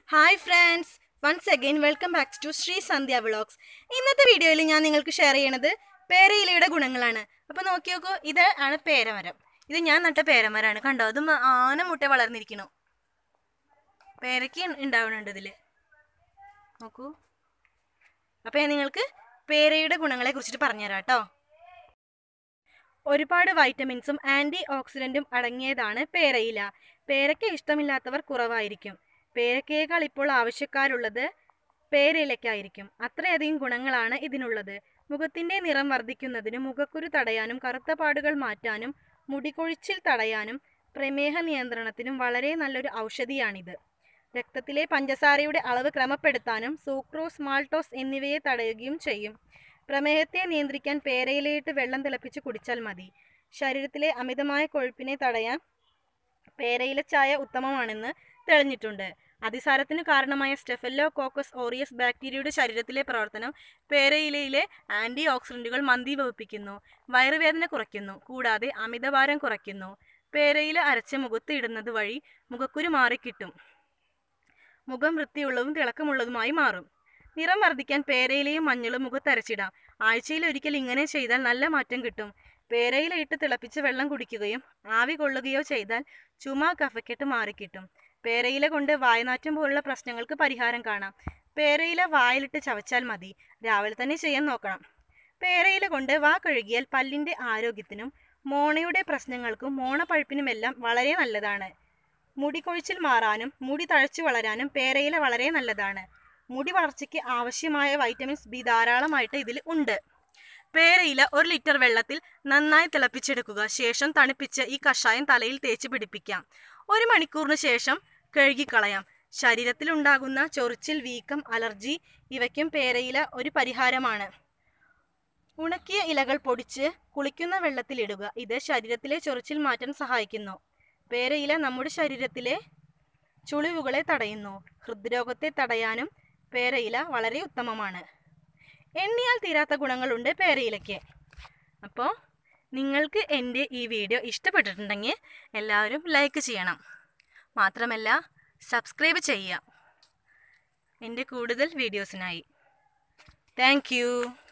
hi friends once again welcome back to Shri Sandhya vlogs ഇന്നത്തെ വീഡിയോയിൽ ഞാൻ നിങ്ങൾക്ക് ഷെയർ ചെയ്യണത് പേരയിലയുടെ ഗുണങ്ങളാണ് അപ്പോൾ നോക്കി നോക്കൂ ഇത് ആണ് പേരമരം ഇത് ഞാൻ നട്ട പേരമരമാണ് കണ്ടോ അത് മ- ആന മുട്ട വളർന്നിരിക്കണു പേരയ്ക്ക് ഉണ്ടാവുന്നുണ്ട് ഇതിൽ നോക്കൂ അപ്പോൾ ഞാൻ നിങ്ങൾക്ക് പേരയുടെ ഗുണങ്ങളെ കുറിച്ചിട്ട് പറഞ്ഞുതരാം കേട്ടോ ഒരുപാട് വൈറ്റമിൻസും ആൻറ്റി ഓക്സിഡൻറ്റും അടങ്ങിയതാണ് പേരയില പേരയ്ക്ക ഇഷ്ടമില്ലാത്തവർ കുറവായിരിക്കും പേരക്കയേക്കാൾ ഇപ്പോൾ ആവശ്യക്കാരുള്ളത് പേരയിലയ്ക്കായിരിക്കും അത്രയധികം ഗുണങ്ങളാണ് ഇതിനുള്ളത് മുഖത്തിന്റെ നിറം വർദ്ധിക്കുന്നതിനും മുഖക്കുരു തടയാനും കറുത്ത പാടുകൾ മാറ്റാനും മുടികൊഴിച്ചിൽ തടയാനും പ്രമേഹ നിയന്ത്രണത്തിനും വളരെ നല്ലൊരു ഔഷധിയാണിത് രക്തത്തിലെ പഞ്ചസാരയുടെ അളവ് ക്രമപ്പെടുത്താനും സൂക്രോസ് മാൾട്ടോസ് എന്നിവയെ തടയുകയും ചെയ്യും പ്രമേഹത്തെ നിയന്ത്രിക്കാൻ പേരയിലയിട്ട് വെള്ളം തിളപ്പിച്ച് കുടിച്ചാൽ മതി ശരീരത്തിലെ അമിതമായ കൊഴുപ്പിനെ തടയാൻ പേരയില ചായ ഉത്തമമാണെന്ന് തെളിഞ്ഞിട്ടുണ്ട് അതിസാരത്തിന് കാരണമായ സ്റ്റെഫെല്ലോ കോക്കസ് ഓറിയസ് ബാക്ടീരിയയുടെ ശരീരത്തിലെ പ്രവർത്തനം പേരയിലയിലെ ആൻറ്റി ഓക്സിഡൻറ്റുകൾ മന്ദീഭവിപ്പിക്കുന്നു വയറുവേദന കുറയ്ക്കുന്നു കൂടാതെ അമിതഭാരം കുറയ്ക്കുന്നു പേരയില അരച്ച് മുഖത്ത് ഇടുന്നത് വഴി മുഖക്കുരു മാറിക്കിട്ടും മുഖം വൃത്തിയുള്ളതും തിളക്കമുള്ളതുമായി മാറും നിറം വർദ്ധിക്കാൻ പേരയിലയും മഞ്ഞളും മുഖത്തരച്ചിടാം ആഴ്ചയിൽ ഒരിക്കൽ ഇങ്ങനെ ചെയ്താൽ നല്ല മാറ്റം കിട്ടും പേരയില ഇട്ട് തിളപ്പിച്ച് വെള്ളം കുടിക്കുകയും ആവി കൊള്ളുകയോ ചെയ്താൽ ചുമ കഫക്കെട്ട് മാറിക്കിട്ടും പേരയില കൊണ്ട് വായനാറ്റം പോലുള്ള പ്രശ്നങ്ങൾക്ക് പരിഹാരം കാണാം പേരയില വായിലിട്ട് ചവച്ചാൽ മതി രാവിലെ തന്നെ ചെയ്യാൻ നോക്കണം പേരയില കൊണ്ട് വാ കഴുകിയാൽ പല്ലിന്റെ ആരോഗ്യത്തിനും മോണയുടെ പ്രശ്നങ്ങൾക്കും മോണപ്പഴുപ്പിനുമെല്ലാം വളരെ നല്ലതാണ് മുടി കൊഴിച്ചിൽ മാറാനും മുടി തഴച്ചു വളരാനും പേരയില വളരെ നല്ലതാണ് മുടി വളർച്ചയ്ക്ക് ആവശ്യമായ വൈറ്റമിൻസ് ബി ധാരാളമായിട്ട് ഇതിൽ ഉണ്ട് പേരയില ഒരു ലിറ്റർ വെള്ളത്തിൽ നന്നായി തിളപ്പിച്ചെടുക്കുക ശേഷം തണുപ്പിച്ച് ഈ കഷായം തലയിൽ തേച്ച് പിടിപ്പിക്കാം ഒരു മണിക്കൂറിന് ശേഷം കഴുകിക്കളയാം ശരീരത്തിലുണ്ടാകുന്ന ചൊറിച്ചിൽ വീക്കം അലർജി ഇവയ്ക്കും പേരയില ഒരു പരിഹാരമാണ് ഉണക്കിയ ഇലകൾ പൊടിച്ച് കുളിക്കുന്ന വെള്ളത്തിലിടുക ഇത് ശരീരത്തിലെ ചൊറിച്ചിൽ മാറ്റാൻ സഹായിക്കുന്നു പേരയില നമ്മുടെ ശരീരത്തിലെ ചുളിവുകളെ തടയുന്നു ഹൃദ്രോഗത്തെ തടയാനും പേരയില വളരെ ഉത്തമമാണ് എണ്ണിയാൽ തീരാത്ത ഗുണങ്ങളുണ്ട് പേരയിലയ്ക്ക് അപ്പോൾ നിങ്ങൾക്ക് എൻ്റെ ഈ വീഡിയോ ഇഷ്ടപ്പെട്ടിട്ടുണ്ടെങ്കിൽ എല്ലാവരും ലൈക്ക് ചെയ്യണം മാത്രമല്ല സബ്സ്ക്രൈബ് ചെയ്യുക എൻ്റെ കൂടുതൽ വീഡിയോസിനായി താങ്ക്